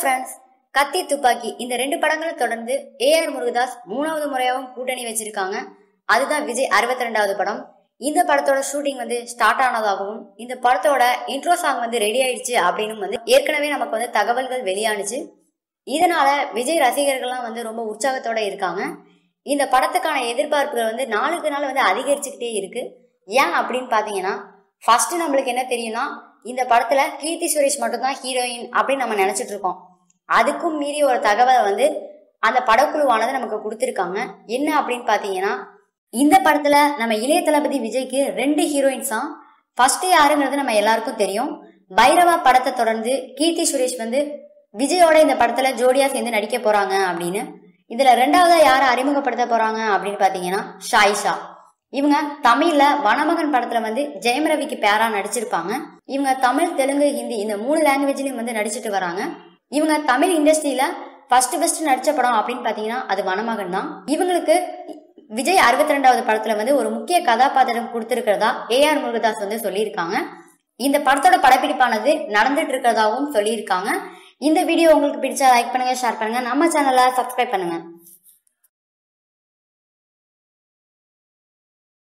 friends கத்தி துப்பாக்கி இந்த ரெண்டு படங்களை தொடர்ந்து ஏஆர் முருகதாஸ் மூணாவது முறையாகவும் கூட்டணி வச்சிருக்காங்க அதுதான் விஜய் அறுபத்தி ரெண்டாவது படம் இந்த படத்தோட ஷூட்டிங் வந்து ஸ்டார்ட் ஆனதாகவும் இந்த படத்தோட இன்ட்ரோ சாங் வந்து ரெடி ஆயிடுச்சு அப்படின்னு வந்து ஏற்கனவே நமக்கு வந்து தகவல்கள் வெளியானுச்சு இதனால விஜய் ரசிகர்கள்லாம் வந்து ரொம்ப உற்சாகத்தோட இருக்காங்க இந்த படத்துக்கான எதிர்பார்ப்புகள் வந்து நாளுக்கு நாள் வந்து அதிகரிச்சுக்கிட்டே இருக்கு ஏன் அப்படின்னு பார்த்தீங்கன்னா ஃபர்ஸ்ட் நம்மளுக்கு என்ன தெரியும்னா இந்த படத்துல கீர்த்தி சுரேஷ் மட்டும்தான் ஹீரோயின் அப்படின்னு நம்ம நினைச்சிட்டு இருக்கோம் அதுக்கும் மீறி ஒரு தகவலை வந்து அந்த படக்குழுவானது நமக்கு கொடுத்துருக்காங்க என்ன அப்படின்னு பார்த்தீங்கன்னா இந்த படத்துல நம்ம இளைய தளபதி விஜய்க்கு ரெண்டு ஹீரோயின்ஸ் தான் ஃபர்ஸ்ட் யாருங்கிறது நம்ம எல்லாருக்கும் தெரியும் பைரவா படத்தை தொடர்ந்து கீர்த்தி சுரேஷ் வந்து விஜயோட இந்த படத்துல ஜோடியா சேர்ந்து நடிக்க போறாங்க அப்படின்னு இதுல ரெண்டாவதா யாரை அறிமுகப்படுத்த போறாங்க அப்படின்னு பாத்தீங்கன்னா ஷாயிஷா இவங்க தமிழ்ல வனமகன் படத்துல வந்து ஜெயம் ரவிக்கு பேரா நடிச்சிருப்பாங்க இவங்க தமிழ் தெலுங்கு ஹிந்தி இந்த மூணு லாங்குவேஜ்லயும் வந்து நடிச்சிட்டு வராங்க இவங்க தமிழ் இண்டஸ்ட்ரியில ஃபர்ஸ்ட் ஃபர்ஸ்ட் நடிச்ச படம் அப்படின்னு பாத்தீங்கன்னா அது வனமகன் தான் இவங்களுக்கு விஜய் அறுபத்தி ரெண்டாவது படத்துல வந்து ஒரு முக்கிய கதாபாத்திரம் கொடுத்திருக்கிறதா ஏஆர் முருகதாஸ் வந்து சொல்லியிருக்காங்க இந்த படத்தோட படப்பிடிப்பானது நடந்துட்டு இருக்கிறதாவும் சொல்லியிருக்காங்க இந்த வீடியோ உங்களுக்கு பிடிச்சா லைக் பண்ணுங்க ஷேர் பண்ணுங்க நம்ம சேனலை சப்ஸ்கிரைப் பண்ணுங்க